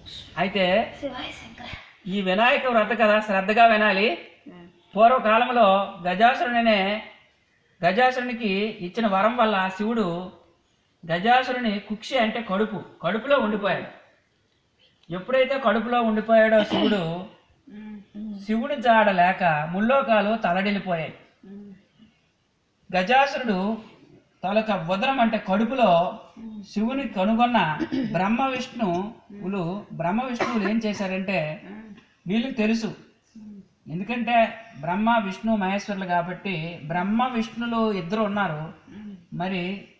అయితే శివాయ శంకర ఈ వినాయక వ్రత కథ శ్రద్ధగా వినాలి పూర్వకాలంలో గజాసురుడనే గజాసురునికి ఇచ్చిన వరం వల్ల శివుడు గజాసురుని కుక్షి అంటే కడుపు కడుపులో ఉండిపోయాడు ఎప్పుడైతే కడుపులో ఉండిపోయాడో శివుడు శివుడి జాడ లేక ముల్లోకాలు తలడిల్లిపోయాయి గజాసురుడు తలక ఉదరం అంటే కడుపులో శివుని కనుగొన్న బ్రహ్మ విష్ణువులు బ్రహ్మ విష్ణువులు ఏం చేశారంటే వీళ్ళకి తెలుసు ఎందుకంటే బ్రహ్మ విష్ణు మహేశ్వరులు కాబట్టి బ్రహ్మ విష్ణులు ఇద్దరు ఉన్నారు మరి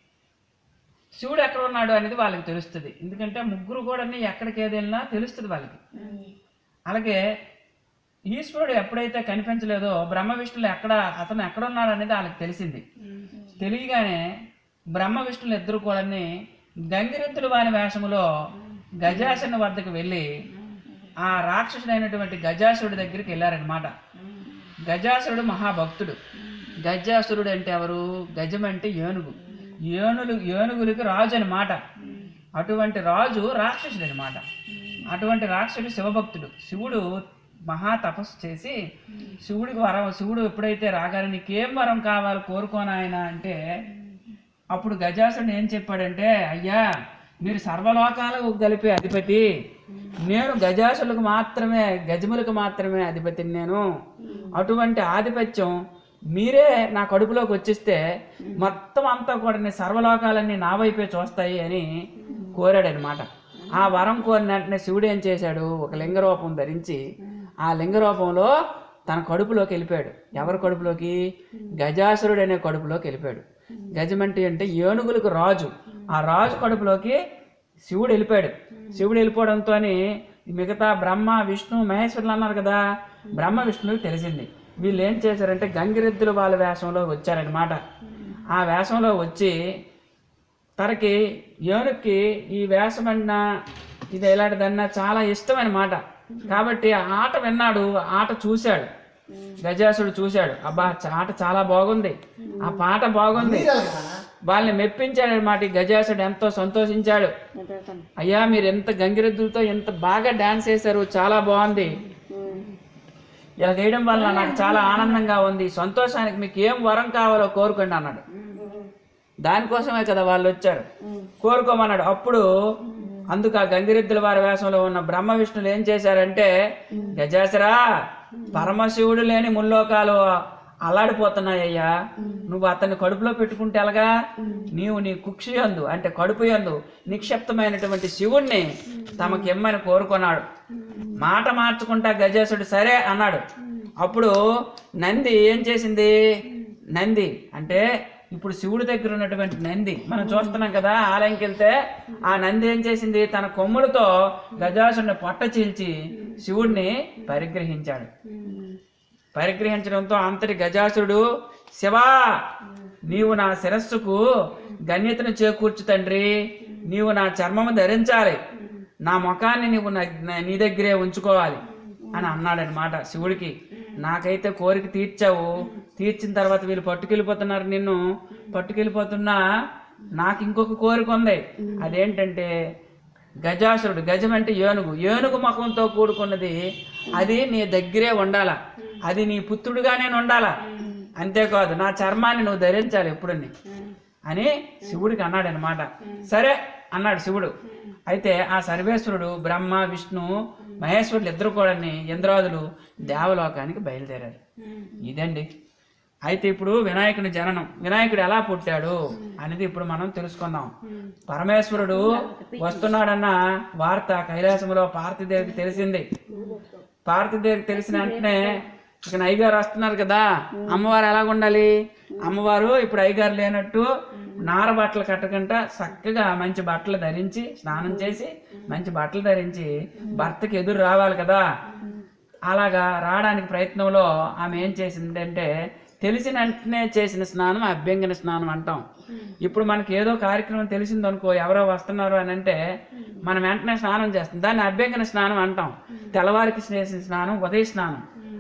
శివుడు ఎక్కడ ఉన్నాడు అనేది వాళ్ళకి తెలుస్తుంది ఎందుకంటే ముగ్గురు కూడా ఎక్కడికి ఏది వెళ్ళినా తెలుస్తుంది వాళ్ళకి అలాగే ఈశ్వరుడు ఎప్పుడైతే కనిపించలేదో బ్రహ్మ విష్ణులు ఎక్కడ అతను ఎక్కడ ఉన్నాడు అనేది వాళ్ళకి తెలిసింది తెలియగానే బ్రహ్మ విష్ణులు ఇద్దరు కూడా గంగిరెద్దులు వాని వేషములో గజాసుని వద్దకు వెళ్ళి ఆ రాక్షసుడైనటువంటి గజాసురుడి దగ్గరికి వెళ్ళారనమాట గజాసురుడు మహాభక్తుడు గజాసురుడు అంటే ఎవరు గజం అంటే ఏనుగు ఏనుగు ఏనుగులకి రాజు అనమాట అటువంటి రాజు రాక్షసుడు అనమాట అటువంటి రాక్షసుడు శివభక్తుడు శివుడు మహా తపస్సు చేసి శివుడికి వరం శివుడు ఎప్పుడైతే రాగానే నీకేం వరం కావాలి కోరుకోను ఆయన అంటే అప్పుడు గజాసుడు ఏం చెప్పాడంటే అయ్యా మీరు సర్వలోకాలకు కలిపే అధిపతి నేను గజాసులకు మాత్రమే గజములకు మాత్రమే అధిపతిని నేను అటువంటి ఆధిపత్యం మీరే నా కడుపులోకి వచ్చేస్తే మొత్తం అంతా కూడా నీ సర్వలోకాలన్నీ నా వైపే చూస్తాయి అని కోరాడనమాట ఆ వరం కోరిన వెంటనే శివుడు ఏం చేశాడు ఒక లింగరూపం ధరించి ఆ లింగరూపంలో తన కడుపులోకి వెళ్ళిపోయాడు ఎవరి కడుపులోకి గజాసురుడు అనే కడుపులోకి వెళ్ళిపోయాడు గజమంటి అంటే ఏనుగులకు రాజు ఆ రాజు కడుపులోకి శివుడు వెళ్ళిపోయాడు శివుడు వెళ్ళిపోవడంతో మిగతా బ్రహ్మ విష్ణు మహేశ్వరులు అన్నారు కదా బ్రహ్మ విష్ణువుకి తెలిసింది వీళ్ళు ఏం చేశారంటే గంగిరెద్దులు వాళ్ళ వేషంలో వచ్చారనమాట ఆ వేషంలో వచ్చి తనకి ఏనుక్కి ఈ వేషమన్న ఇది ఎలాంటిదన్నా చాలా ఇష్టం అన్నమాట కాబట్టి ఆ ఆట విన్నాడు ఆ ఆట చూశాడు గజాసుడు చూశాడు అబ్బా చ- ఆట చాలా బాగుంది ఆ పాట బాగుంది వాళ్ళని మెప్పించాడు అనమాట ఈ గజాసుడు ఎంతో సంతోషించాడు అయ్యా మీరు ఎంత గంగిరెద్దులతో ఎంత బాగా డాన్స్ చేశారు చాలా బాగుంది ఇలా చేయడం వల్ల నాకు చాలా ఆనందంగా ఉంది సంతోషానికి మీకు ఏం వరం కావాలో కోరుకోండి అన్నాడు దానికోసమే కదా వాళ్ళు వచ్చారు కోరుకోమన్నాడు అప్పుడు అందుకు ఆ గంగిరెద్దుల వారి వేషంలో ఉన్న బ్రహ్మ విష్ణులు ఏం చేశారంటే గజాసరా పరమశివుడు లేని ముల్లోకాలు అల్లాడిపోతున్నాయ్యా నువ్వు అతన్ని కడుపులో పెట్టుకుంటే ఎలాగా నీవు నీ కుక్షి యందు అంటే కడుపు యందు నిక్షిప్తమైనటువంటి శివుణ్ణి తమకి ఇమ్మని కోరుకున్నాడు మాట మార్చుకుంటా గజేశుడు సరే అన్నాడు అప్పుడు నంది ఏం చేసింది నంది అంటే ఇప్పుడు శివుడి దగ్గర ఉన్నటువంటి నంది మనం చూస్తున్నాం కదా ఆలయంకి వెళ్తే ఆ నంది ఏం చేసింది తన కొమ్ములతో గజాసుడిని పొట్ట చీల్చి శివుడిని పరిగ్రహించాడు పరిగ్రహించడంతో అంతటి గజాసురుడు శివా నీవు నా శిరస్సుకు గణ్యతను చేకూర్చు తండ్రి నీవు నా చర్మము ధరించాలి నా ముఖాన్ని నీవు నా- నా- నీ దగ్గరే ఉంచుకోవాలి అని అన్నాడనమాట శివుడికి నాకైతే కోరిక తీర్చావు తీర్చిన తర్వాత వీళ్ళు పట్టుకెళ్ళిపోతున్నారు నిన్ను పట్టుకెళ్ళిపోతున్నా నాకు ఇంకొక కోరిక ఉంది అదేంటంటే గజాసురుడు గజం అంటే ఏనుగు ఏనుగు ముఖంతో కూడుకున్నది అది నీ దగ్గరే ఉండాల అది నీ పుత్రుడుగానే ఉండాలా అంతేకాదు నా చర్మాన్ని నువ్వు ధరించాలి ఎప్పుడని అని శివుడికి అన్నాడు అనమాట సరే అన్నాడు శివుడు అయితే ఆ సర్వేశ్వరుడు బ్రహ్మ విష్ణు మహేశ్వరులు ఇద్దరు కూడా ఇంద్రాదులు దేవలోకానికి బయలుదేరారు ఇదండి అయితే ఇప్పుడు వినాయకుని జననం వినాయకుడు ఎలా పుట్టాడు అనేది ఇప్పుడు మనం తెలుసుకుందాం పరమేశ్వరుడు వస్తున్నాడన్న వార్త కైలాసంలో పార్థిదేవికి తెలిసింది పార్థిదేవికి తెలిసిన వెంటనే ఇక అయ్యగారు వస్తున్నారు కదా అమ్మవారు ఎలాగ ఉండాలి అమ్మవారు ఇప్పుడు అయ్యగారు లేనట్టు నార బట్టలు కట్టకుండా చక్కగా మంచి బట్టలు ధరించి స్నానం చేసి మంచి బట్టలు ధరించి భర్తకి ఎదురు రావాలి కదా అలాగా రావడానికి ప్రయత్నంలో ఆమె ఏం చేసిందంటే తెలిసిన వెంటనే చేసిన స్నానం అభ్యంగన స్నానం అంటాం ఇప్పుడు మనకి ఏదో కార్యక్రమం తెలిసిందనుకో ఎవరో వస్తున్నారు అని అంటే మనం వెంటనే స్నానం చేస్తాం దాన్ని అభ్యంగన స్నానం అంటాం తెల్లవారికి చేసిన స్నానం ఉదయ స్నానం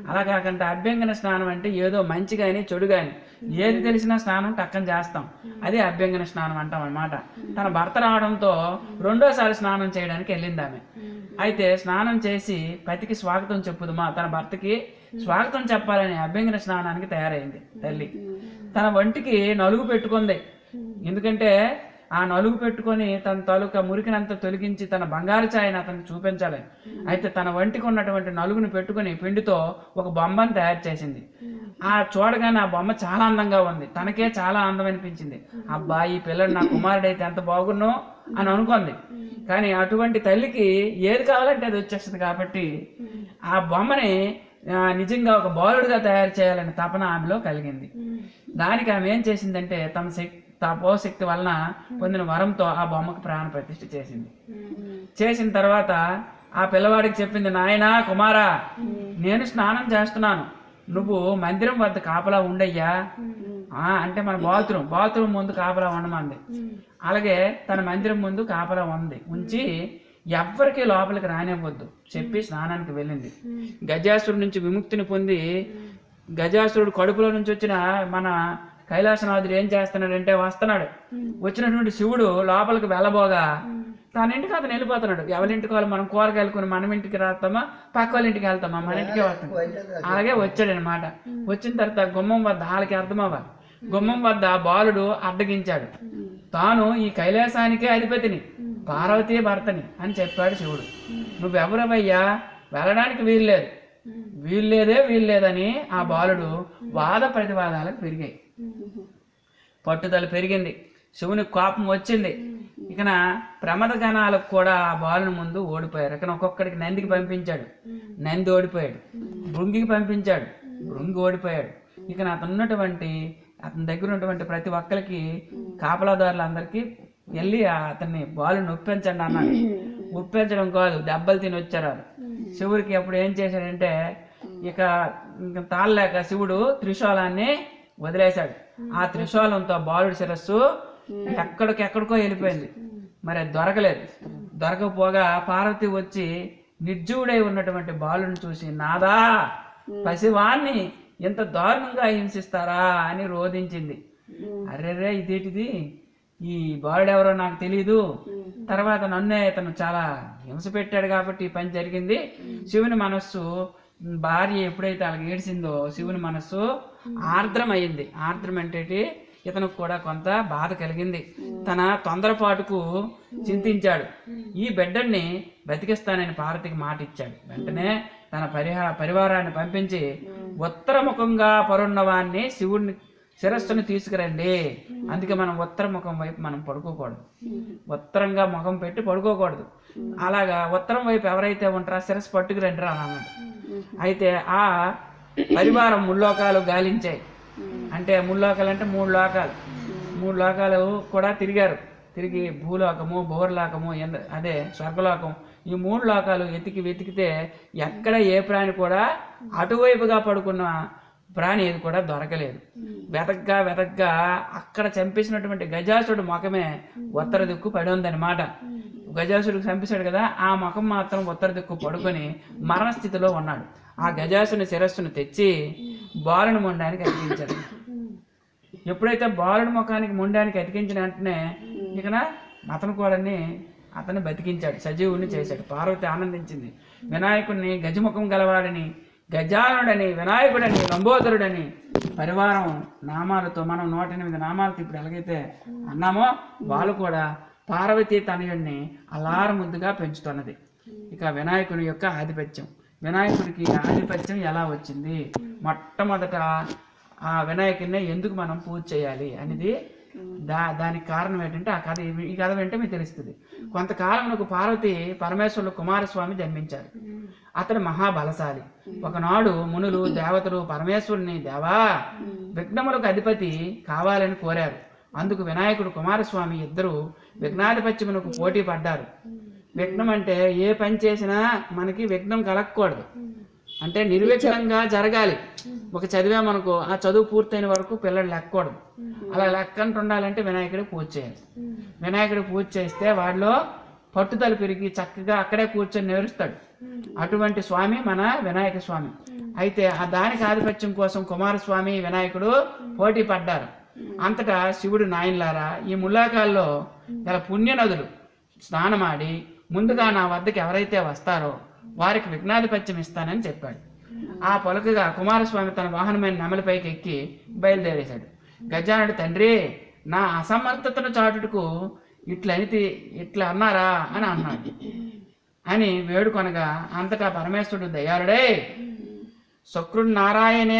అలా కాకుండా అభ్యంగన స్నానం అంటే ఏదో మంచి కానీ చెడు కానీ ఏది తెలిసినా స్నానం టక్కన చేస్తాం అదే అభ్యంగన స్నానం అంటాం అన్నమాట తన భర్త రావడంతో రెండోసారి స్నానం చేయడానికి వెళ్ళింది ఆమె అయితే స్నానం చేసి పతికి స్వాగతం చెప్పుదుమా తన భర్తకి స్వాగతం చెప్పాలని అభ్యంగన స్నానానికి తయారైంది తల్లి తన వంటికి నలుగు పెట్టుకుంది ఎందుకంటే ఆ నలుగు పెట్టుకొని తన తాలూకా మురికినంతా తొలగించి తన బంగారు ఛాయని అతనికి చూపించాలి అయితే తన వంటికి ఉన్నటువంటి నలుగుని పెట్టుకొని పిండితో ఒక బొమ్మను తయారు చేసింది ఆ చూడగానే ఆ బొమ్మ చాలా అందంగా ఉంది తనకే చాలా అందం అనిపించింది అబ్బా ఈ పిల్లడు నా కుమారుడైతే ఎంత బాగున్నో అని అనుకుంది కానీ అటువంటి తల్లికి ఏది కావాలంటే అది వచ్చేస్తుంది కాబట్టి ఆ బొమ్మని ఆ, నిజంగా ఒక బాలుడిగా తయారు చేయాలని తపన ఆమెలో కలిగింది దానికి ఆమె ఏం చేసిందంటే తమ శక్తి తపోశక్తి వలన పొందిన వరంతో ఆ బొమ్మకు ప్రాణ ప్రతిష్ఠ చేసింది చేసిన తర్వాత ఆ పిల్లవాడికి చెప్పింది నాయనా కుమారా నేను స్నానం చేస్తున్నాను నువ్వు మందిరం వద్ద కాపలా ఉండయ్యా ఆ, అంటే మన బాత్రూమ్ బాత్రూమ్ ముందు కాపలా ఉండమంది అలాగే తన మందిరం ముందు కాపలా ఉంది ఉంచి ఎవ్వరికి లోపలికి రానివ్వద్దు చెప్పి స్నానానికి వెళ్ళింది గజాసురుడి నుంచి విముక్తిని పొంది గజాసురుడు కడుపులో నుంచి వచ్చిన మన కైలాసనాథుడు ఏం చేస్తున్నాడంటే వస్తున్నాడు వచ్చినటువంటి శివుడు లోపలికి వెళ్ళబోగా తన ఇంటికి అతను వెళ్ళిపోతున్నాడు ఎవరింటికి వాళ్ళు మనం కూరగాయలు కొని మనం ఇంటికి రాస్తామా పక్క వాళ్ళ ఇంటికి వెళ్తామా మన ఇంటికి వస్తాం అలాగే వచ్చాడనమాట వచ్చిన తర్వాత గుమ్మం వద్ద వాళ్ళకి అర్థమవ్వాలి గుమ్మం వద్ద బాలుడు అడ్డగించాడు తాను ఈ కైలాసానికే అధిపతిని పార్వతీ భర్తని అని చెప్పాడు శివుడు నువ్వెవరవయ్యా వెళ్ళడానికి వీల్లేదు వీల్లేదే వీల్లేదని ఆ బాలుడు వాద ప్రతివాదాలకు పెరిగాయి పట్టుదల పెరిగింది శివుని కోపం వచ్చింది ఇకన ప్రమద గణాలకు కూడా ఆ బాలుని ముందు ఓడిపోయారు ఇకన ఒక్కొక్కడికి నందికి పంపించాడు నంది ఓడిపోయాడు భృంగికి పంపించాడు భృంగి ఓడిపోయాడు ఇక అతను ఉన్నటువంటి అతని దగ్గర ఉన్నటువంటి ప్రతి ఒక్కరికి కాపలాదారులందరికీ వెళ్ళి ఆ అతన్ని బాలుని ఒప్పించండి అన్నాడు ఒప్పించడం కాదు దెబ్బలు తిని వచ్చారు వాళ్ళు. శివుడికి అప్పుడు ఏం చేశాడంటే ఇక ఇంక తాళలేక శివుడు త్రిశూలాన్ని వదిలేశాడు ఆ త్రిశూలంతో బాలుడి శిరస్సు ఎక్కడికెక్కడికో వెళ్ళిపోయింది మరి అది దొరకలేదు దొరకపోగా పార్వతి వచ్చి నిర్జీవుడై ఉన్నటువంటి బాలుని చూసి నాదా పసివాణ్ణి ఎంత దారుణంగా హింసిస్తారా అని రోధించింది అర్రెరే ఇదేటిది ఈ బాలుడెవరో నాకు తెలియదు తర్వాత నన్నే ఇతను చాలా హింస పెట్టాడు కాబట్టి ఈ పని జరిగింది శివుని మనస్సు భార్య ఎప్పుడైతే అలాగ ఏడిసిందో శివుని మనస్సు ఆర్ద్రమైంది ఆర్ద్రం అంటే ఇతనికి కూడా కొంత బాధ కలిగింది తన తొందరపాటుకు చింతించాడు ఈ బిడ్డల్ని బతికిస్తానని పార్వతికి మాట ఇచ్చాడు వెంటనే తన పరిహా పరివారాన్ని పంపించి ఉత్తరముఖంగా పరున్నవాన్ని శివుడిని శిరస్సును తీసుకురండి అందుకే మనం ఉత్తర ముఖం వైపు మనం పడుకోకూడదు ఉత్తరంగా ముఖం పెట్టి పడుకోకూడదు అలాగా ఉత్తరం వైపు ఎవరైతే ఉంటారో శిరస్సు పట్టుకురండి రా అన్నాడు అయితే ఆ పరివారం ముల్లోకాలు గాలించాయి అంటే ముల్లోకాలు అంటే మూడు లోకాలు మూడు లోకాలు కూడా తిరిగారు తిరిగి భూలోకము భూవర్లోకము ఎంద అదే స్వర్గలోకం ఈ మూడు లోకాలు వెతికి వెతికితే ఎక్కడ ఏ ప్రాణి కూడా అటువైపుగా పడుకున్న ప్రాణి ఏది కూడా దొరకలేదు వెతగ్గా వెతగ్గా అక్కడ చంపేసినటువంటి గజాసుడు ముఖమే ఉత్తర దిక్కు పడి ఉందన్నమాట గజాసుడు చంపేశాడు కదా ఆ ముఖం మాత్రం ఉత్తర దిక్కు పడుకొని మరణ స్థితిలో ఉన్నాడు ఆ గజాసుని శిరస్సును తెచ్చి బాలుని మొండానికి అతికించాడు ఎప్పుడైతే బాలుడి ముఖానికి మొండానికి అతికించిన వెంటనే ఇకన అతను కూడాని అతన్ని బతికించాడు సజీవుని చేశాడు పార్వతి ఆనందించింది వినాయకుడిని గజముఖం గలవాడని గజానుడని వినాయకుడని లంబోదరుడని పరివారం నామాలతో మనం నూట ఎనిమిది నామాలతో ఇప్పుడు ఎలాగైతే అన్నామో వాళ్ళు కూడా పార్వతీ తనయుడిని అలార ముద్దుగా పెంచుతున్నది ఇక వినాయకుని యొక్క ఆధిపత్యం వినాయకుడికి ఆధిపత్యం ఎలా వచ్చింది మొట్టమొదట ఆ వినాయకుడిని ఎందుకు మనం పూజ చేయాలి అనేది దా దానికి కారణం ఏంటంటే ఆ కథ ఈ- ఈ కథ వింటే మీకు తెలుస్తుంది కొంతకాలంలో పార్వతి పరమేశ్వరుడు కుమారస్వామి జన్మించారు అతడు మహాబలశాలి ఒకనాడు మునులు దేవతలు పరమేశ్వరుని దేవా విఘ్నములకు అధిపతి కావాలని కోరారు అందుకు వినాయకుడు కుమారస్వామి ఇద్దరు విఘ్నాధిపత్యమునకు పోటీ పడ్డారు విఘ్నం అంటే ఏ పని చేసినా మనకి విఘ్నం కలగకూడదు అంటే నిర్విఘ్నంగా జరగాలి ఒక చదివామనుకో ఆ చదువు పూర్తయిన వరకు పిల్లలు లెక్కకూడదు అలా లెక్కంటూ ఉండాలంటే వినాయకుడికి పూజ చేయాలి వినాయకుడికి పూజ చేస్తే వాడిలో పట్టుదల పెరిగి చక్కగా అక్కడే కూర్చొని నేరుస్తాడు అటువంటి స్వామి మన వినాయక స్వామి అయితే ఆ దానికి ఆధిపత్యం కోసం కుమారస్వామి వినాయకుడు పోటీ పడ్డారు అంతటా శివుడు నాయనలారా ఈ ముల్లాకాల్లో గల పుణ్య నదులు స్నానమాడి ముందుగా నా వద్దకు ఎవరైతే వస్తారో వారికి విఘ్నాధిపత్యం ఇస్తానని చెప్పాడు ఆ పలుకగా కుమారస్వామి తన వాహనమైన నెమలిపైకి ఎక్కి బయలుదేరేశాడు గజానుడు తండ్రి నా అసమర్థతను చాటుటకు ఇట్లనితి ఇట్లా అన్నారా అని అన్నాడు అని వేడుకొనగా అంతటా పరమేశ్వరుడు దయాళుడే శుక్రుడు నారాయణే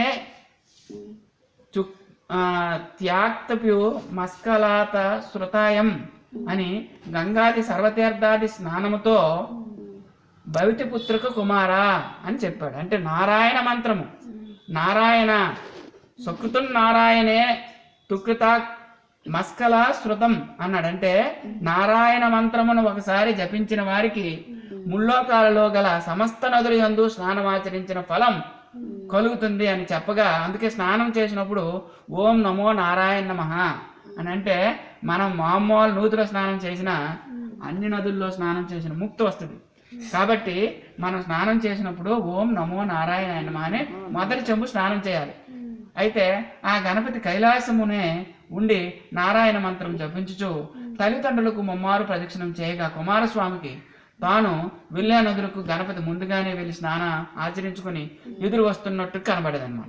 చు- ఆ, త్యాక్తప్యు మస్కలాత శృతాయం అని గంగాది సర్వతీర్థాది స్నానముతో భవితి పుత్రక కుమార అని చెప్పాడు అంటే నారాయణ మంత్రము నారాయణ సుకృతం నారాయణే తుకృత మస్కల శృతం అన్నాడు అంటే నారాయణ మంత్రమును ఒకసారి జపించిన వారికి ముల్లోకాలలో గల సమస్త నదుల యందు స్నానమాచరించిన ఫలం కలుగుతుంది అని చెప్పగా అందుకే స్నానం చేసినప్పుడు ఓం నమో నారాయణ నమః అని అంటే మనం మామూలు నూతిలో స్నానం చేసిన అన్ని నదుల్లో స్నానం చేసిన ముక్తి వస్తుంది కాబట్టి మనం స్నానం చేసినప్పుడు ఓం నమో నారాయణ నమః అని మొదటి చెంబు స్నానం చేయాలి అయితే ఆ గణపతి కైలాసమునే ఉండి నారాయణ మంత్రం జపించుచు తల్లిదండ్రులకు ముమ్మారు ప్రదక్షిణం చేయగా కుమారస్వామికి తాను విల్లా నదులకు గణపతి ముందుగానే వెళ్ళి స్నాన ఆచరించుకుని ఎదురు వస్తున్నట్టు కనబడేదన్నమాట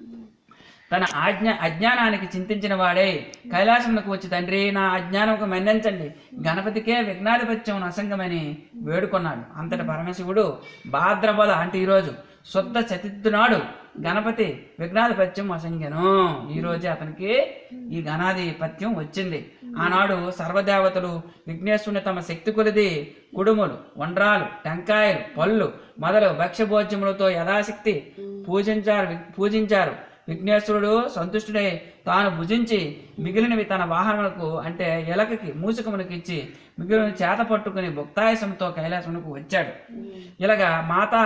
తన ఆజ్ఞ అజ్ఞానానికి చింతించిన వాడే కైలాసమునకు వచ్చి తండ్రి నా అజ్ఞానముకు మన్నించండి గణపతికే విఘ్నాధిపత్యం అసంగమని వేడుకొన్నాడు అంతటి పరమశివుడు భాద్రపద అంటే ఈరోజు శుద్ధ చతుర్థి నాడు గణపతి విఘ్నాధిపత్యం అసంఖ్యను ఈ రోజే అతనికి ఈ గణాధిపత్యం వచ్చింది ఆనాడు సర్వదేవతలు విఘ్నేశ్వరుని తమ శక్తి కొలిది కుడుములు వండ్రాలు టెంకాయలు పళ్ళు మొదలు భక్ష్యభోజ్యములతో యథాశక్తి పూజించారు పూజించారు విఘ్నేశ్వరుడు సంతుష్టుడై తాను భుజించి మిగిలినవి తన వాహనములకు అంటే ఎలకకి మూసికమునకి ఇచ్చి మిగిలిన చేత పట్టుకుని భుక్తాయసంతో కైలాసమునకు వచ్చాడు ఇలాగా మాతా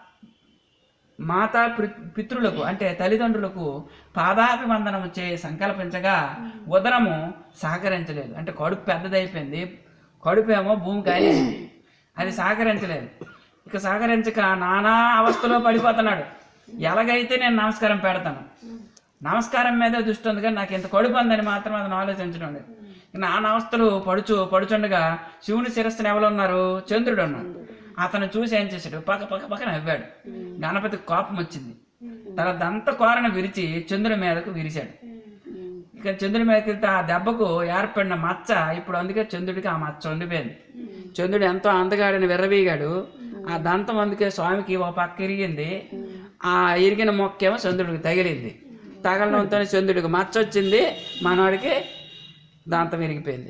మాతా పృ- పితృలకు అంటే తల్లిదండ్రులకు పాదాభివందనము చే సంకల్పించగా ఉదరము సహకరించలేదు అంటే కడుపు పెద్దదైపోయింది కడుపు ఏమో భూమి కాలేసింది అది సహకరించలేదు ఇక సహకరించక నానా అవస్థలో పడిపోతున్నాడు ఎలాగైతే నేను నమస్కారం పెడతాను నమస్కారం మీదే దృష్టి ఉంది కానీ నాకు ఇంత కడుపు ఉందని మాత్రం అది ఆలోచించడం లేదు నాన్న అవస్థలు పడుచు పడుచుండగా శివుని శిరస్సును ఎవరు ఉన్నారు చంద్రుడు ఉన్నాడు అతను చూసి ఏం చేశాడు పక్క పక్క పక్క నవ్వాడు గణపతి కోపం వచ్చింది తన దంత కోరను విరిచి చంద్రుడి మీదకు విరిచాడు ఇక చంద్రుడి మీదకి వెళ్తే ఆ దెబ్బకు ఏర్పడిన మచ్చ ఇప్పుడు అందుకే చంద్రుడికి ఆ మచ్చ ఉండిపోయింది చంద్రుడు ఎంతో అందగాడని విర్రవీగాడు ఆ దంతం అందుకే స్వామికి ఓ పక్క ఇరిగింది ఆ ఇరిగిన మొక్కేమో చంద్రుడికి తగిలింది తగలడంతో చంద్రుడికి మచ్చ వచ్చింది మనవాడికి దంతం విరిగిపోయింది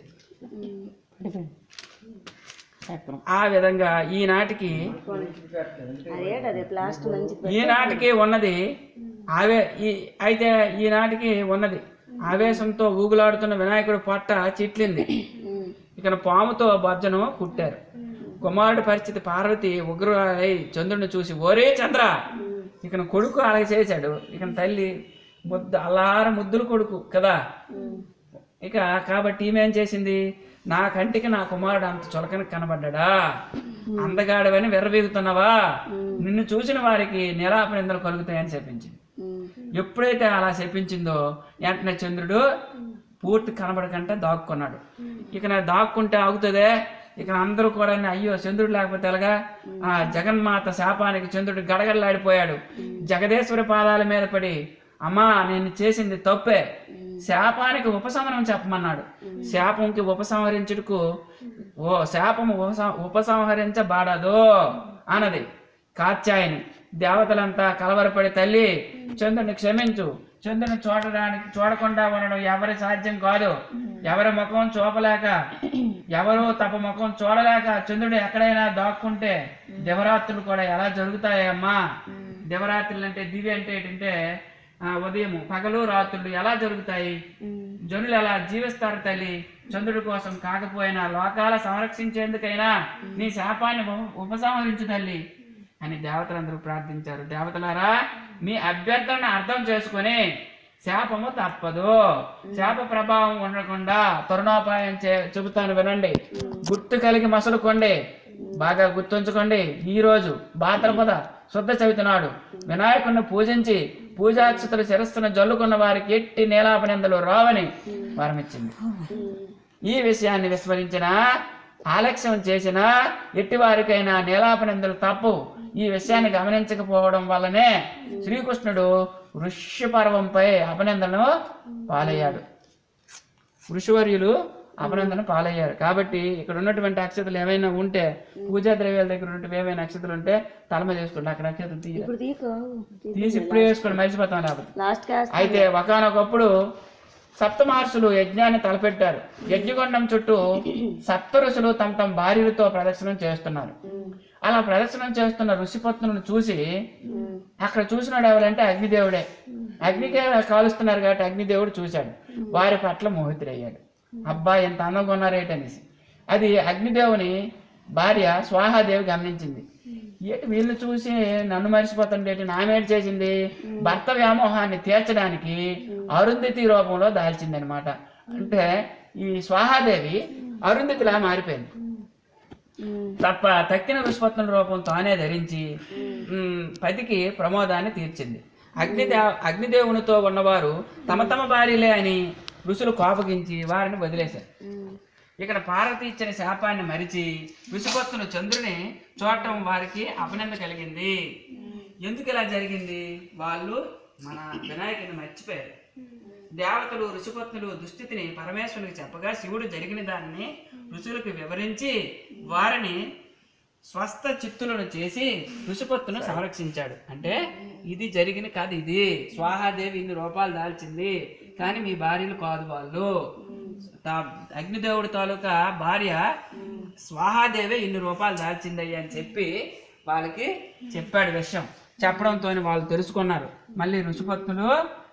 ఆ విధంగా ఈనాటికి అదే ప్లాస్ట్ మంచి ఈనాటికి ఉన్నది ఆవే ఈ అయితే ఈనాటికి ఉన్నది ఆవేశంతో ఊగులాడుతున్న వినాయకుడు పొట్ట చిట్లింది ఇక పాముతో బొజ్జను కుట్టారు కుమారుడి పరిస్థితి పార్వతి ఉగ్రులై చంద్రుడిని చూసి ఓరే చంద్ర ఇక కొడుకు అలాగే చేశాడు ఇక తల్లి ముద్దు అల్లార ముద్దులు కొడుకు కదా ఇక కాబట్టి ఈమెం చేసింది నా కంటికి నా కుమారుడు అంత చులకన కనబడ్డా అందగాడవని విర్రవీగుతున్నావా నిన్ను చూసిన వారికి నిరాపనిందలు కలుగుతాయని చెప్పించింది ఎప్పుడైతే అలా చెప్పించిందో వెంటనే చంద్రుడు పూర్తి కనబడకంటే దాక్కున్నాడు ఇక నా దాక్కుంటే ఆగుతుందే ఇక అందరూ కూడా అయ్యో చంద్రుడు లేకపోతే ఎలాగా ఆ జగన్మాత శాపానికి చంద్రుడు గడగడలాడిపోయాడు జగదేశ్వరి పాదాల మీద పడి అమ్మా నేను చేసింది తప్పే శాపానికి ఉపశమనం చెప్పమన్నాడు శాపంకి ఉపసంహరించుటకు ఓ శాపము ఉపసం ఉపసంహరించబడదు అన్నది కాత్యాయని దేవతలంతా కలవరపడి తల్లి చంద్రుని క్షమించు చంద్రుని చూడడానికి చూడకుండా ఉండడం ఎవరి సాధ్యం కాదు ఎవరి ముఖం చూపలేక ఎవరు తప్ప ముఖం చూడలేక చంద్రుడు ఎక్కడైనా దాక్కుంటే దివరాత్రులు కూడా ఎలా జరుగుతాయమ్మా దివరాత్రులు అంటే దివి అంటే ఏంటంటే ఆ, ఉదయం పగలు రాత్రులు ఎలా జరుగుతాయి జనులు ఎలా జీవిస్తారు తల్లి చంద్రుడి కోసం కాకపోయినా లోకాల సంరక్షించేందుకైనా నీ శాపాన్ని ఉప- ఉపసంహరించు తల్లి అని దేవతలందరూ ప్రార్థించారు దేవతలారా మీ అభ్యర్థనను అర్థం చేసుకొని శాపము తప్పదు శాప ప్రభావం ఉండకుండా తరుణోపాయం చే చెబుతాను వినండి గుర్తు కలిగి మసలుకోండి బాగా గుర్తుంచుకోండి ఈ రోజు భాద్రపద శుద్ధ చవితి నాడు వినాయకుడిని పూజించి పూజాక్షతలు శిరస్సును జల్లుకున్న వారికి ఎట్టి నీలాపనిందలు రావని వరమిచ్చింది ఈ విషయాన్ని విస్మరించిన ఆలక్ష్యం చేసిన ఎట్టి వారికైనా నీలాపనిందలు తప్పు ఈ విషయాన్ని గమనించకపోవడం వల్లనే శ్రీకృష్ణుడు వృష్యపర్వంపై అభినందనను పాలయ్యాడు ఋషివర్యులు అభినందన పాలయ్యారు కాబట్టి ఇక్కడ ఉన్నటువంటి అక్షతలు ఏమైనా ఉంటే పూజా ద్రవ్యాల దగ్గర ఉన్నటువంటి ఏమైనా అక్షతలు ఉంటే తల మీద వేసుకోండి అక్కడ అక్షతలు తీయ ఇప్పుడు తీకు తీసి ఇప్పుడు వేసుకోండి మర్చిపోతాం లేకపోతే లాస్ట్ కాస్ట్ అయితే ఒకనొకప్పుడు సప్త మహర్షులు యజ్ఞాన్ని తలపెట్టారు యజ్ఞకొండం చుట్టూ సప్త ఋషులు తమ తమ భార్యలతో ప్రదర్శనం చేస్తున్నారు అలా ప్రదర్శనం చేస్తున్న ఋషిపత్నులను చూసి అక్కడ చూసినాడు ఎవరంటే అగ్నిదేవుడే అగ్నికే కాలుస్తున్నారు కాబట్టి అగ్నిదేవుడు చూశాడు వారి పట్ల మోహితుడయ్యాడు అబ్బా ఎంత అందంగా ఉన్నారేటనేసి అది అగ్నిదేవుని భార్య స్వాహాదేవి గమనించింది ఏంటి వీళ్ళు చూసి నన్ను మర్చిపోతుండేటి నామేటి చేసింది భర్త వ్యామోహాన్ని తీర్చడానికి అరుంధతి రూపంలో దాల్చింది అనమాట అంటే ఈ స్వాహాదేవి అరుంధతిలా మారిపోయింది తప్ప తక్కిన విశ్వత్తుల రూపం తానే ధరించి ఉమ్, పతికి ప్రమోదాన్ని తీర్చింది అగ్నిదే అగ్నిదేవునితో ఉన్నవారు తమ తమ భార్యలే అని ఋషులు కోపగించి వారిని వదిలేశారు ఇక్కడ పార్వతి ఇచ్చిన శాపాన్ని మరిచి విసుపత్తును చంద్రుని చూడటం వారికి అభినందన కలిగింది ఎందుకు ఇలా జరిగింది వాళ్ళు మన వినాయకుని మర్చిపోయారు దేవతలు ఋషిపత్నులు దుస్థితిని పరమేశ్వరునికి చెప్పగా శివుడు జరిగిన దాన్ని ఋషులకు వివరించి వారిని స్వస్థ చిత్తులను చేసి ఋషిపత్తును సంరక్షించాడు అంటే ఇది జరిగిన కథ ఇది స్వాహాదేవి ఇన్ని రూపాలు దాల్చింది కానీ మీ భార్యలు కాదు వాళ్ళు తా- అగ్నిదేవుడి తాలూకా భార్య స్వాహాదేవి ఇన్ని రూపాయలు దాల్చిందయ్యా అని చెప్పి వాళ్ళకి చెప్పాడు విషయం చెప్పడంతో వాళ్ళు తెలుసుకున్నారు మళ్ళీ ఋషిపత్నులు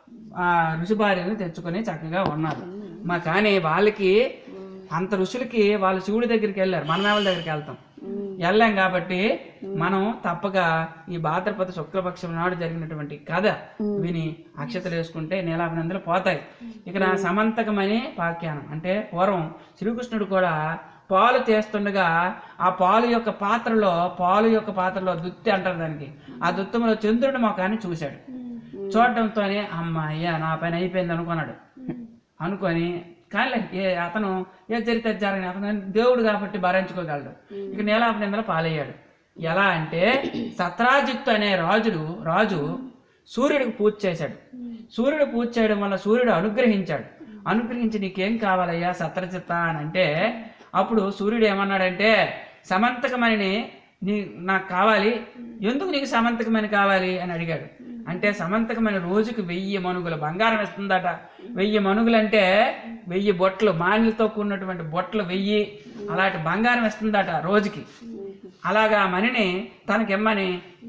ఆ ఋషి భార్యను తెచ్చుకొని చక్కగా ఉన్నారు మా కానీ వాళ్ళకి అంత ఋషులకి వాళ్ళు శివుడి దగ్గరికి వెళ్ళారు మనం ఎవరి దగ్గరికి వెళ్తాం వెళ్ళాం కాబట్టి మనం తప్పక ఈ భాద్రపద శుక్లపక్షం నాడు జరిగినటువంటి కథ విని అక్షతలు వేసుకుంటే నీలాభినందనలు పోతాయి ఇక్కడ సమంతకమని పాఖ్యానం అంటే పూర్వం శ్రీకృష్ణుడు కూడా పాలు తీస్తుండగా ఆ పాలు యొక్క పాత్రలో పాలు యొక్క పాత్రలో దుత్తి అంటారు దానికి ఆ దుత్తంలో చంద్రుడి ముఖాన్ని చూశాడు చూడటంతోనే అమ్మాయ్యా నా పైన అయిపోయింది అనుకున్నాడు అనుకొని కానీ ఏ అతను ఏ జరిగితే జరగని అతను దేవుడు కాబట్టి భరించుకోగలడు ఇక నీలాపనిందల పాలయ్యాడు ఎలా అంటే సత్రాజిత్తు అనే రాజుడు రాజు సూర్యుడికి పూజ చేశాడు సూర్యుడు పూజ చేయడం వల్ల సూర్యుడు అనుగ్రహించాడు అనుగ్రహించి నీకేం కావాలయ్యా సత్రజిత్త అని అంటే అప్పుడు సూర్యుడు ఏమన్నాడంటే సమంతకమణిని నీ నాకు కావాలి ఎందుకు నీకు సమంతకమని కావాలి అని అడిగాడు అంటే సమంతకమైన రోజుకి వెయ్యి మనుగులు బంగారం ఇస్తుందట వెయ్యి మనుగులు అంటే వెయ్యి బొట్లు మాన్యులతో కూడినటువంటి బొట్లు వెయ్యి అలాంటి బంగారం ఇస్తుందట రోజుకి అలాగా ఆ మణిని తనకిమ్మని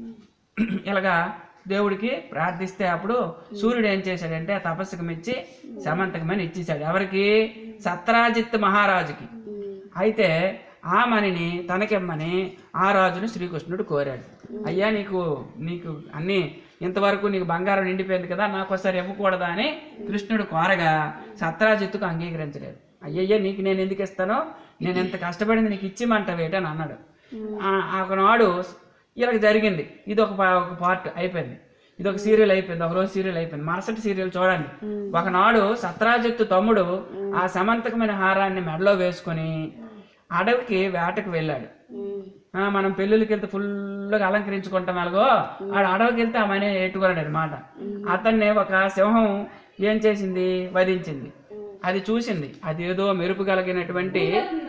ఇలాగా దేవుడికి ప్రార్థిస్తే అప్పుడు సూర్యుడు ఏం చేశాడంటే తపస్సుకు మెచ్చి సమంతకమని ఇచ్చేశాడు ఎవరికి సత్రాజిత్ మహారాజుకి అయితే ఆ మణిని తనకిమ్మని ఆ రాజును శ్రీకృష్ణుడు కోరాడు అయ్యా నీకు నీకు అన్ని ఇంతవరకు నీకు బంగారం నిండిపోయింది కదా నాకు ఒకసారి ఇవ్వకూడదా అని కృష్ణుడు కోరగా సత్రాజిత్తుకు అంగీకరించలేదు అయ్యయ్యా నీకు నేను ఎందుకు ఇస్తాను నేను ఎంత కష్టపడింది నీకు ఇచ్చిమంటావేటి అని అన్నాడు ఆ- ఒకనాడు ఇలా జరిగింది ఇది ఒక పా- ఒక పార్ట్ అయిపోయింది ఇది ఒక సీరియల్ అయిపోయింది ఒక రోజు సీరియల్ అయిపోయింది మరుసటి సీరియల్ చూడండి ఒకనాడు సత్రాజిత్తు తమ్ముడు ఆ సమంతకమైన హారాన్ని మెడలో వేసుకొని అడవికి వేటకు వెళ్ళాడు ఆ, మనం పెళ్ళిళ్ళకి వెళ్తే ఫుల్గా అలంకరించుకుంటాం ఎలాగో ఆడ అడవికి వెళ్తే ఆ మనీ ఎట్టుకున్నాడు అనమాట అతన్ని ఒక సింహం ఏం చేసింది వధించింది అది చూసింది అది ఏదో మెరుపు కలిగినటువంటి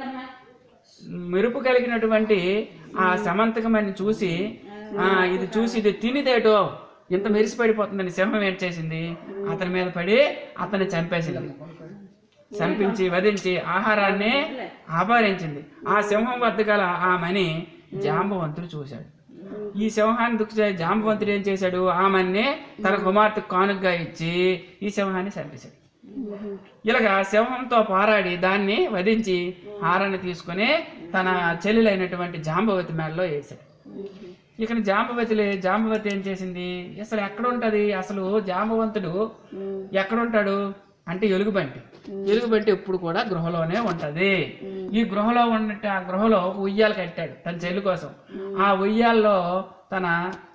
మెరుపు కలిగినటువంటి ఆ సమంతకమని చూసి ఆ ఇది చూసి ఇది తినిదేటో ఇంత మెరిసి పడిపోతుందని సింహం ఏం చేసింది అతని మీద పడి అతన్ని చంపేసింది చంపించి వధించి ఆహారాన్ని అపహరించింది ఆ సింహం వద్ద గల ఆ మణి జాంబవంతుడు చూశాడు ఈ సింహాన్ని దుఃఖ జాంబవంతుడు ఏం చేశాడు ఆ మణిని తన కుమార్తె కానుకగా ఇచ్చి ఈ సింహాన్ని చంపేశాడు ఇలాగా సింహంతో పోరాడి దాన్ని వధించి హారాన్ని తీసుకొని తన చెల్లెలైనటువంటి జాంబవతి మెడలో వేశాడు ఇక్కడ జాంబవతి జాంబవతి ఏం చేసింది అసలు ఎక్కడ ఉంటది అసలు జాంబవంతుడు ఎక్కడ ఉంటాడు అంటే ఎలుగుబంటి ఎలుగుబంటి ఎప్పుడు కూడా గృహలోనే ఉంటది ఈ గృహలో ఉన్నట్టు ఆ గృహలో ఒక ఉయ్యాలు కట్టాడు తన చెల్లి కోసం ఆ ఉయ్యాల్లో తన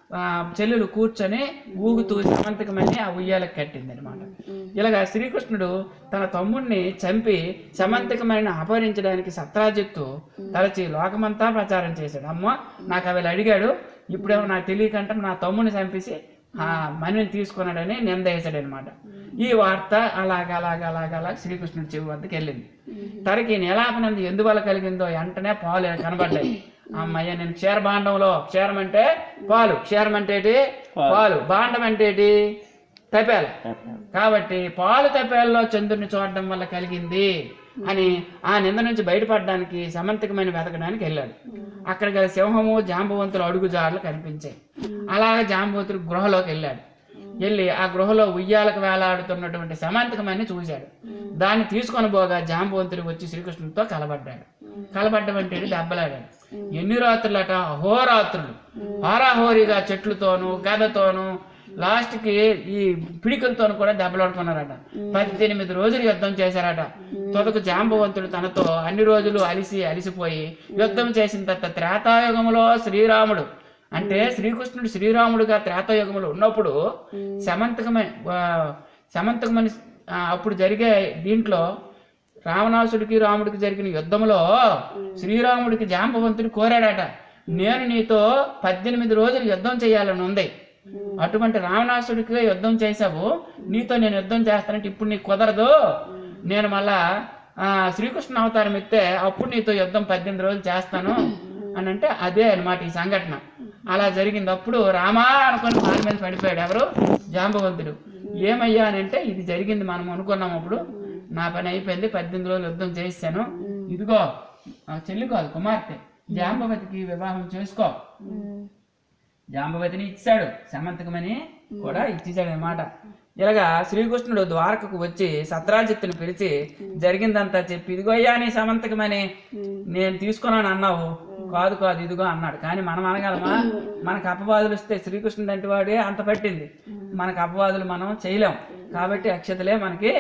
ఆ, చెల్లెలు కూర్చొని ఊగుతూ సమంతకమని ఆ ఉయ్యాలకు కట్టింది అనమాట ఇలాగా శ్రీకృష్ణుడు తన తమ్ముడిని చంపి సమంతకమైన అపహరించడానికి సత్రాజిత్తు తలచి లోకమంతా ప్రచారం చేశాడు అమ్మ నాకు అవి అడిగాడు ఇప్పుడేమో నాకు తెలియకంటే నా తమ్ముడిని చంపేసి ఆ మణిని తీసుకున్నాడని నింద వేశాడు అనమాట ఈ వార్త అలాగ అలాగ అలాగ అలాగ శ్రీకృష్ణుడి చెవి వద్దకు వెళ్ళింది తనకి నేలాపనంది ఎందువల్ల కలిగిందో వెంటనే పాలు కనబడ్డాయి అమ్మయ్య నేను క్షీర భాండంలో క్షీరం అంటే పాలు క్షీరం అంటే ఏంటి? పాలు భాండం అంటే ఏంటి? తపేల కాబట్టి పాలు తపేలలో చంద్రుని చూడడం వల్ల కలిగింది అని ఆ నింద నుంచి బయటపడడానికి సమంతకమైన వెతకడానికి వెళ్ళాడు అక్కడ గల సింహము జాంబవంతులు అడుగు జాడలు కనిపించాయి అలాగే జాంబవంతుడు గృహలోకి వెళ్ళాడు వెళ్ళి ఆ గృహలో ఉయ్యాలకు వేలాడుతున్నటువంటి సమంతకమని చూశాడు దాన్ని తీసుకొని పోగా జాంబవంతుడు వచ్చి శ్రీకృష్ణుడితో కలబడ్డాడు కలబడ్డం అంటే దెబ్బలాడాడు ఎన్ని రాత్రులట అహోరాత్రులు హోరాహోరీగా చెట్లతోనూ గదతోనూ లాస్ట్కి ఈ పిడికలతోనూ కూడా దెబ్బలాడుకున్నారట పద్దెనిమిది రోజులు యుద్ధం చేశారట తొదకు జాంబవంతుడు తనతో అన్ని రోజులు అలిసి అలిసిపోయి యుద్ధం చేసిన తర్వాత త్రేతాయుగములో శ్రీరాముడు అంటే శ్రీకృష్ణుడు శ్రీరాముడుగా త్రేతాయుగములో ఉన్నప్పుడు సమంతకమైన సమంతకమని ఆ, అప్పుడు జరిగే దీంట్లో రావణాసుడికి రాముడికి జరిగిన యుద్ధంలో శ్రీరాముడికి జాంబవంతుడు కోరాడట నేను నీతో పద్దెనిమిది రోజులు యుద్ధం చేయాలని ఉంది అటువంటి రావణాసుడికి యుద్ధం చేశావు నీతో నేను యుద్ధం చేస్తానంటే ఇప్పుడు నీకు కుదరదు నేను మళ్ళా ఆ, శ్రీకృష్ణ అవతారం ఎత్తే అప్పుడు నీతో యుద్ధం పద్దెనిమిది రోజులు చేస్తాను అని అంటే అదే అన్నమాట ఈ సంఘటన అలా జరిగింది అప్పుడు రామా అనుకొని కాళ్ళ మీద పడిపోయాడు ఎవరు జాంబవంతుడు ఏమయ్యా అని అంటే ఇది జరిగింది మనం అనుకున్నాం అప్పుడు నా పని అయిపోయింది పద్దెనిమిది రోజులు యుద్ధం చేశాను ఇదిగో ఆ చెల్లి కాదు కుమార్తె జాంబవతికి వివాహం చేసుకో జాంబవతిని ఇచ్చాడు సమంతకమని కూడా ఇచ్చేసాడు అనమాట ఇలాగా శ్రీకృష్ణుడు ద్వారకకు వచ్చి సత్రాజిత్తుని పిలిచి జరిగిందంతా చెప్పి ఇదిగో అయ్యా నీ సమంతకమని నేను తీసుకున్నాను అన్నావు కాదు కాదు ఇదిగో అన్నాడు కానీ మనం అనగలమా మనకు అపవాదులు వస్తే శ్రీకృష్ణుడు అంటే వాడే అంత పట్టింది మనకు అపవాదులు మనం చేయలేం కాబట్టి అక్షతలే మనకి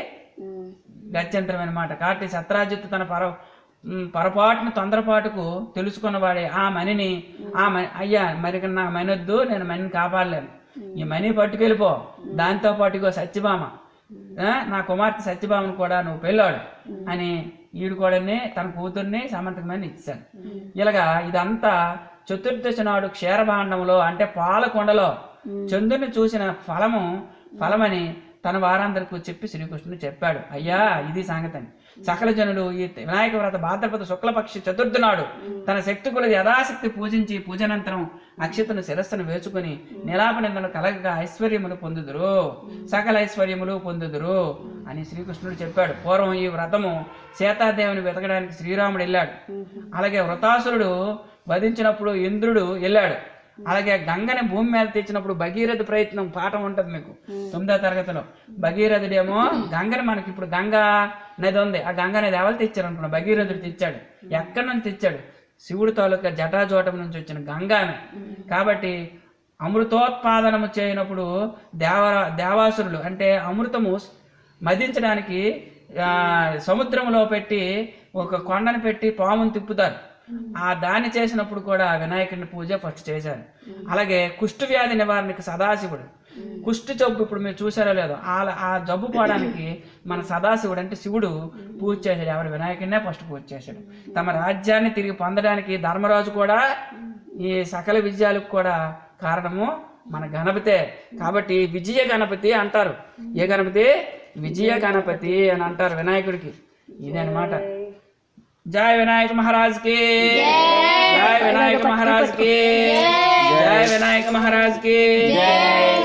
గత్యంతరం అనమాట కాబట్టి సత్రాజిత్తు తన పర ఉమ్, పొరపాటును తొందరపాటుకు తెలుసుకున్నవాడే ఆ మణిని ఆ మణి అయ్యా మరి నా మణి వద్దు నేను మణిని కాపాడలేను ఈ మణి పట్టుకెళ్ళిపో దాంతో పాటు ఇగో సత్యభామ ఆ, నా కుమార్తె సత్యభామను కూడా నువ్వు పెళ్ళాడు అని ఈడు కూడా తన కూతుర్ని సమంతకమని ఇచ్చాను ఇలాగా ఇదంతా చతుర్దశి నాడు క్షీరభాండంలో అంటే పాలకొండలో చంద్రుని చూసిన ఫలము ఫలమని తన వారందరికీ చెప్పి శ్రీకృష్ణుడు చెప్పాడు అయ్యా ఇది సంగతి అని సకల జనులు ఈ వినాయక వ్రత భాద్రపద శుక్లపక్షి చతుర్థి నాడు తన శక్తి కొలది యథాశక్తి పూజించి పూజనంతరం అక్షతను శిరస్సును వేసుకుని నిలాపనిందను కలగగా ఐశ్వర్యములు పొందుదురు సకల ఐశ్వర్యములు పొందుదురు అని శ్రీకృష్ణుడు చెప్పాడు పూర్వం ఈ వ్రతము సీతాదేవిని వెతకడానికి శ్రీరాముడు వెళ్ళాడు అలాగే వ్రతాసురుడు వధించినప్పుడు ఇంద్రుడు వెళ్ళాడు అలాగే గంగని భూమి మీద తెచ్చినప్పుడు భగీరథ ప్రయత్నం పాఠం ఉంటుంది మీకు తొమ్మిదో తరగతిలో భగీరథుడేమో గంగని మనకి ఇప్పుడు గంగా నది ఉంది ఆ గంగా నది ఎవరు తెచ్చారు అనుకున్నా భగీరథుడు తెచ్చాడు ఎక్కడి నుంచి తెచ్చాడు శివుడి తాలూకా జటాజోటం నుంచి వచ్చిన గంగామె కాబట్టి అమృతోత్పాదనము చేయనప్పుడు దేవ దేవాసురులు అంటే అమృతము మదించడానికి ఆ, సముద్రంలో పెట్టి ఒక కొండను పెట్టి పామును తిప్పుతారు ఆ దాన్ని చేసినప్పుడు కూడా వినాయకుడిని పూజ ఫస్ట్ చేశారు అలాగే కుష్టు వ్యాధి నివారణకి సదాశివుడు కుష్టు జబ్బు ఇప్పుడు మీరు చూసారో లేదో ఆ ఆ జబ్బు పోవడానికి మన సదాశివుడు అంటే శివుడు పూజ చేశాడు ఎవరు వినాయకుడినే ఫస్ట్ పూజ చేశాడు తమ రాజ్యాన్ని తిరిగి పొందడానికి ధర్మరాజు కూడా ఈ సకల విజయాలకు కూడా కారణము మన గణపతే కాబట్టి విజయ గణపతి అంటారు ఏ గణపతి విజయ గణపతి అని అంటారు వినాయకుడికి ఇదే అనమాట జై వినాయక మహారాజ్ కి జై వినాయక మహారాజ్ కి జై వినాయక మహారాజ్ కి